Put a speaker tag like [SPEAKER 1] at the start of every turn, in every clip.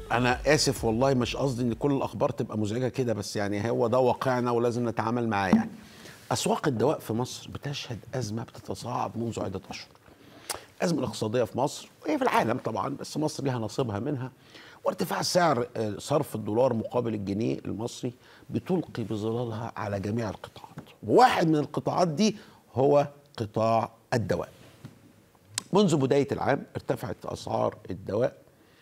[SPEAKER 1] انا اسف والله مش قصدي ان كل الاخبار تبقى مزعجه كده بس يعني هو ده واقعنا ولازم نتعامل معاه يعني اسواق الدواء في مصر بتشهد ازمه بتتصاعد منذ عده اشهر الازمه الاقتصاديه في مصر وهي في العالم طبعا بس مصر لها نصيبها منها وارتفاع سعر آه، صرف الدولار مقابل الجنيه المصري بتلقي بظلالها على جميع القطاعات وواحد من القطاعات دي هو قطاع الدواء منذ بداية العام ارتفعت أسعار الدواء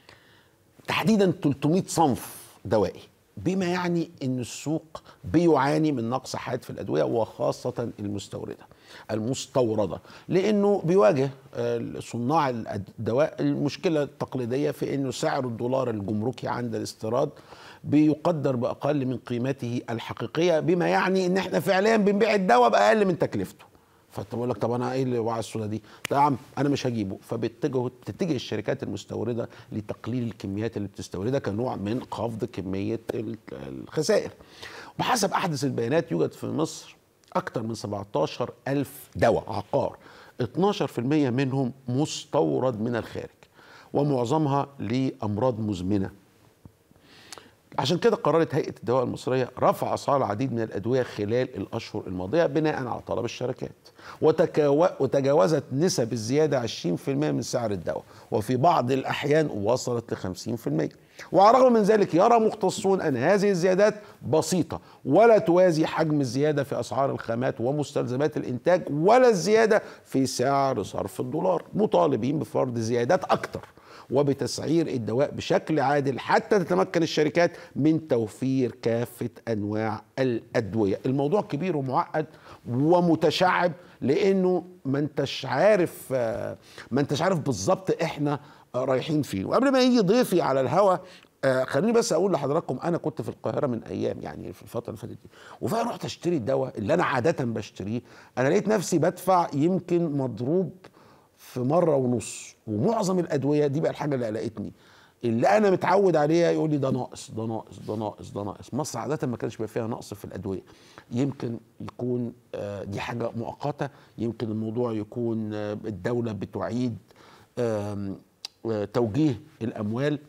[SPEAKER 1] تحديدا 300 صنف دوائي بما يعني ان السوق بيعاني من نقص حاد في الادويه وخاصه المستورده المستورده لانه بيواجه آه، صناع الدواء المشكله التقليديه في انه سعر الدولار الجمركي عند الاستيراد بيقدر باقل من قيمته الحقيقيه بما يعني ان احنا فعليا بنبيع الدواء باقل من تكلفته فانت بقول لك طب انا ايه اللي وعي الصوره دي؟ لا يا عم انا مش هجيبه فبتتجه تتجه الشركات المستورده لتقليل الكميات اللي بتستوردها كنوع من خفض كميه ال- الخسائر. وحسب احدث البيانات يوجد في مصر اكثر من 17 ألف دواء عقار 12% منهم مستورد من الخارج ومعظمها لامراض مزمنه عشان كده قررت هيئه الدواء المصريه رفع اسعار العديد من الادويه خلال الاشهر الماضيه بناء على طلب الشركات وتكاو... وتجاوزت نسب الزياده 20% من سعر الدواء وفي بعض الاحيان وصلت ل 50% وعلى الرغم من ذلك يرى مختصون ان هذه الزيادات بسيطه ولا توازي حجم الزياده في اسعار الخامات ومستلزمات الانتاج ولا الزياده في سعر صرف الدولار مطالبين بفرض زيادات اكثر وبتسعير الدواء بشكل عادل حتى تتمكن الشركات من توفير كافة أنواع الأدوية الموضوع كبير ومعقد ومتشعب لأنه ما انتش عارف آه، ما انتش عارف بالظبط احنا آه، رايحين فين وقبل ما يجي ضيفي على الهوا آه خليني بس اقول لحضراتكم انا كنت في القاهره من ايام يعني في الفتره اللي فاتت دي وفجاه رحت اشتري الدواء اللي انا عاده بشتريه انا لقيت نفسي بدفع يمكن مضروب في مره ونص ومعظم الادويه دي بقى الحاجه اللي قلقتني اللي انا متعود عليها يقول لي ده ناقص ده ناقص ده ناقص ده ناقص مصر عاده ما كانش بيبقى فيها نقص في الادويه يمكن يكون آه، دي حاجه مؤقته يمكن الموضوع يكون آه، الدوله بتعيد آم، آه، توجيه الاموال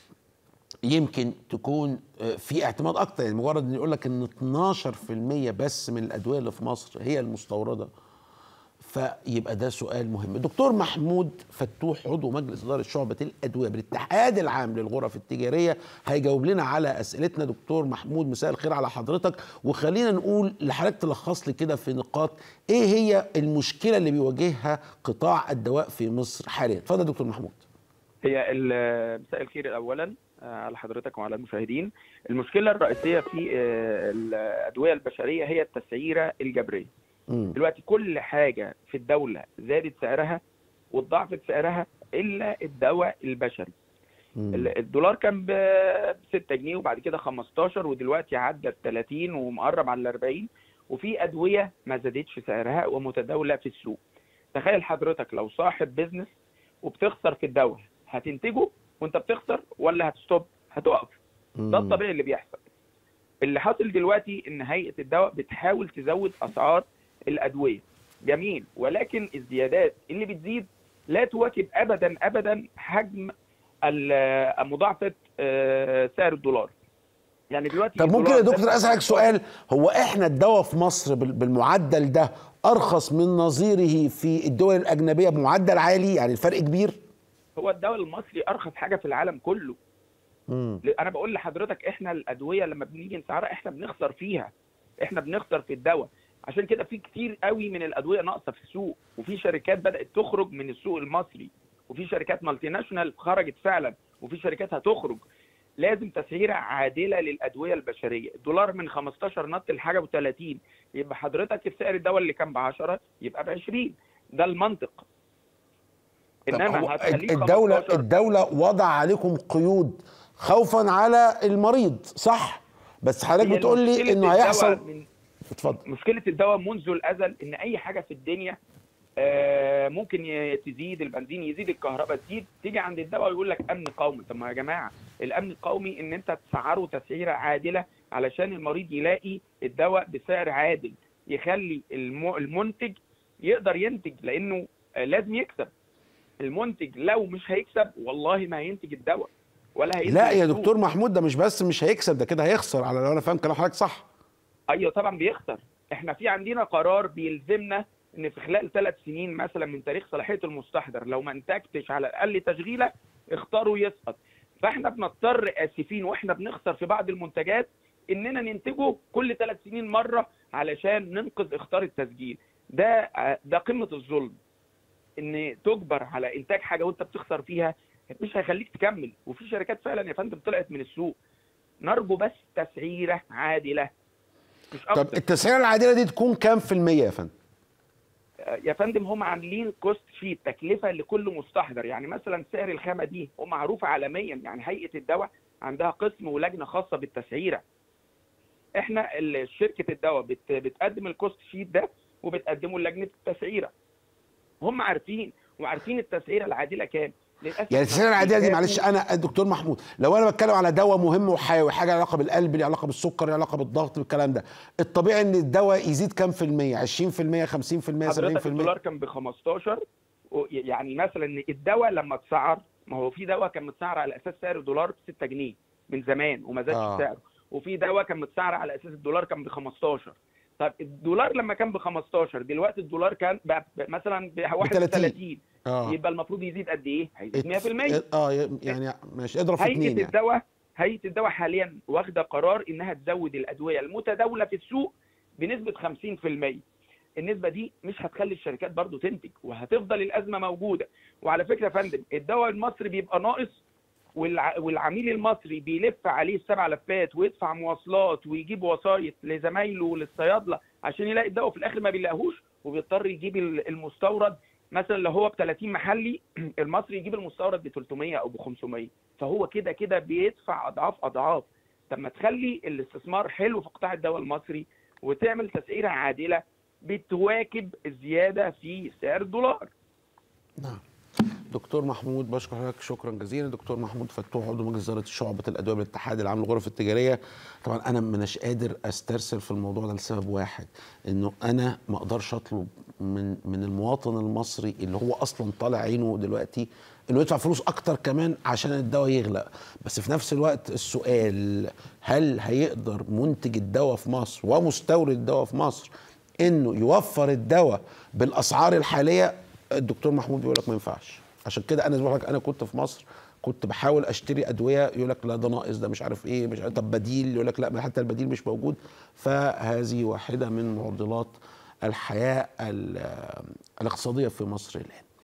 [SPEAKER 1] يمكن تكون آه، في اعتماد اكتر يعني مجرد ان يقول لك ان 12% بس من الادويه اللي في مصر هي المستورده فيبقى ده سؤال مهم دكتور محمود فتوح عضو مجلس اداره شعبه الادويه بالاتحاد العام للغرف التجاريه هيجاوب لنا على اسئلتنا دكتور محمود مساء الخير على حضرتك وخلينا نقول لحضرتك تلخص لي كده في نقاط ايه هي المشكله اللي بيواجهها قطاع الدواء في مصر حاليا اتفضل دكتور محمود
[SPEAKER 2] هي ال- مساء الخير اولا آه، على حضرتك وعلى المشاهدين المشكله الرئيسيه في آه، الادويه البشريه هي التسعيره الجبريه
[SPEAKER 1] مم.
[SPEAKER 2] دلوقتي كل حاجه في الدوله زادت سعرها واتضاعفت سعرها الا الدواء البشري
[SPEAKER 1] مم.
[SPEAKER 2] ال- الدولار كان ب 6 جنيه وبعد كده 15 ودلوقتي عدى ال 30 ومقرب على ال 40 وفي ادويه ما زادتش سعرها ومتداوله في السوق تخيل حضرتك لو صاحب بيزنس وبتخسر في الدواء هتنتجه وانت بتخسر ولا هتستوب هتقف ده
[SPEAKER 1] مم.
[SPEAKER 2] الطبيعي اللي بيحصل اللي حاصل دلوقتي ان هيئه الدواء بتحاول تزود اسعار الادويه جميل ولكن الزيادات اللي بتزيد لا تواكب ابدا ابدا حجم ال- مضاعفه آه، سعر الدولار يعني دلوقتي
[SPEAKER 1] طب ممكن
[SPEAKER 2] الدولار
[SPEAKER 1] يا دكتور
[SPEAKER 2] دفع
[SPEAKER 1] اسالك سؤال هو احنا الدواء في مصر بال- بالمعدل ده ارخص من نظيره في الدول الاجنبيه بمعدل عالي يعني الفرق كبير
[SPEAKER 2] هو الدواء المصري ارخص حاجه في العالم كله
[SPEAKER 1] مم.
[SPEAKER 2] انا بقول لحضرتك احنا الادويه لما بنيجي نسعرها احنا بنخسر فيها احنا بنخسر في الدواء عشان كده في كتير قوي من الادويه ناقصه في السوق وفي شركات بدات تخرج من السوق المصري وفي شركات مالتي ناشونال خرجت فعلا وفي شركات هتخرج لازم تسعيره عادله للادويه البشريه الدولار من 15 نط لحاجه و30 يبقى حضرتك السعر الدواء اللي كان ب 10 يبقى ب 20 ده المنطق
[SPEAKER 1] طب هو
[SPEAKER 2] انما هتخليه
[SPEAKER 1] الدوله
[SPEAKER 2] 15
[SPEAKER 1] الدوله وضع عليكم قيود خوفا على المريض صح بس حضرتك
[SPEAKER 2] هي
[SPEAKER 1] بتقول لي
[SPEAKER 2] مشكلة
[SPEAKER 1] انه
[SPEAKER 2] الدواء
[SPEAKER 1] هيحصل
[SPEAKER 2] من
[SPEAKER 1] اتفضل
[SPEAKER 2] مشكله الدواء منذ الازل ان اي حاجه في الدنيا آه، ممكن ي- تزيد البنزين يزيد الكهرباء تزيد تيجي عند الدواء ويقول لك امن قومي طب ما يا جماعه الامن القومي ان انت تسعره تسعيره عادله علشان المريض يلاقي الدواء بسعر عادل يخلي الم- المنتج يقدر ينتج لانه آه، لازم يكسب المنتج لو مش هيكسب والله ما هينتج الدواء ولا هينزل
[SPEAKER 1] لا يا
[SPEAKER 2] السوق.
[SPEAKER 1] دكتور محمود ده مش بس مش هيكسب ده كده هيخسر على لو انا فاهم كلام حضرتك صح
[SPEAKER 2] ايوه طبعا بيخسر احنا في عندنا قرار بيلزمنا ان في خلال ثلاث سنين مثلا من تاريخ صلاحيه المستحضر لو ما انتجتش على الاقل تشغيله اختاروا يسقط فاحنا بنضطر اسفين واحنا بنخسر في بعض المنتجات اننا ننتجه كل ثلاث سنين مره علشان ننقذ اختار التسجيل ده ده قمه الظلم ان تجبر على انتاج حاجه وانت بتخسر فيها مش هيخليك تكمل وفي شركات فعلا يا فندم طلعت من السوق نرجو بس تسعيره عادله مش
[SPEAKER 1] طب
[SPEAKER 2] اكتر
[SPEAKER 1] التسعيره العادله دي تكون كام في الميه يا فندم
[SPEAKER 2] يا فندم هم عاملين كوست شيت تكلفه لكل مستحضر يعني مثلا سعر الخامه دي هو معروف عالميا يعني هيئه الدواء عندها قسم ولجنه خاصه بالتسعيره احنا ال- شركه الدواء بت بتقدم الكوست شيت ده وبتقدمه لجنه التسعيره هم عارفين وعارفين التسعيره العادله كام للاسف
[SPEAKER 1] يعني التسعيره العادله دي
[SPEAKER 2] بيخافوا-
[SPEAKER 1] معلش انا الدكتور محمود لو انا بتكلم على دواء مهم وحيوي حاجه لها علاقه بالقلب ليها علاقه بالسكر ليها علاقه بالضغط بالكلام ده الطبيعي ان الدواء يزيد كام في الميه 20% 50%
[SPEAKER 2] حضرتك
[SPEAKER 1] 70%
[SPEAKER 2] الدولار كان ب 15 و- يعني مثلا الدواء لما اتسعر ما هو في دواء كان متسعر على اساس سعر الدولار ب 6 جنيه من زمان وما زادش
[SPEAKER 1] آه.
[SPEAKER 2] سعره وفي دواء كان متسعر على اساس الدولار كان ب 15 طب الدولار لما كان ب 15 دلوقتي الدولار كان بقى ب- مثلا ب 31
[SPEAKER 1] اه
[SPEAKER 2] يبقى المفروض يزيد قد ايه؟ هيزيد 100%
[SPEAKER 1] اه يعني ماشي اضرب في
[SPEAKER 2] هيئه
[SPEAKER 1] اتنين يعني
[SPEAKER 2] الدواء هيئه الدواء حاليا واخده قرار انها تزود الادويه المتداوله في السوق بنسبه 50% النسبه دي مش هتخلي الشركات برضو تنتج وهتفضل الازمه موجوده وعلى فكره يا فندم الدواء المصري بيبقى ناقص والع... والعميل المصري بيلف عليه السبع لفات ويدفع مواصلات ويجيب وسايط لزمايله وللصيادله عشان يلاقي الدواء في الاخر ما بيلاقيهوش وبيضطر يجيب ال- المستورد مثلا لو هو ب 30 محلي المصري يجيب المستورد ب 300 او ب 500 فهو كده كده بيدفع اضعاف اضعاف طب ما تخلي الاستثمار حلو في قطاع الدواء المصري وتعمل تسعيره عادله بتواكب الزياده في سعر الدولار
[SPEAKER 1] نعم دكتور محمود بشكر حضرتك شكرا جزيلا دكتور محمود فتوح عضو مجلس اداره شعبه الادويه بالاتحاد العام للغرف التجاريه طبعا انا مش قادر استرسل في الموضوع ده لسبب واحد انه انا ما اقدرش اطلب من من المواطن المصري اللي هو اصلا طالع عينه دلوقتي انه يدفع فلوس اكتر كمان عشان الدواء يغلى بس في نفس الوقت السؤال هل هيقدر منتج الدواء في مصر ومستورد الدواء في مصر انه يوفر الدواء بالاسعار الحاليه الدكتور محمود بيقول لك ما ينفعش عشان كده انا بقول لك انا كنت في مصر كنت بحاول اشتري ادويه يقول لك لا ده ناقص ده مش عارف ايه مش عارف طب بديل يقول لك لا ما حتى البديل مش موجود فهذه واحده من معضلات الحياه ال- الاقتصاديه في مصر الان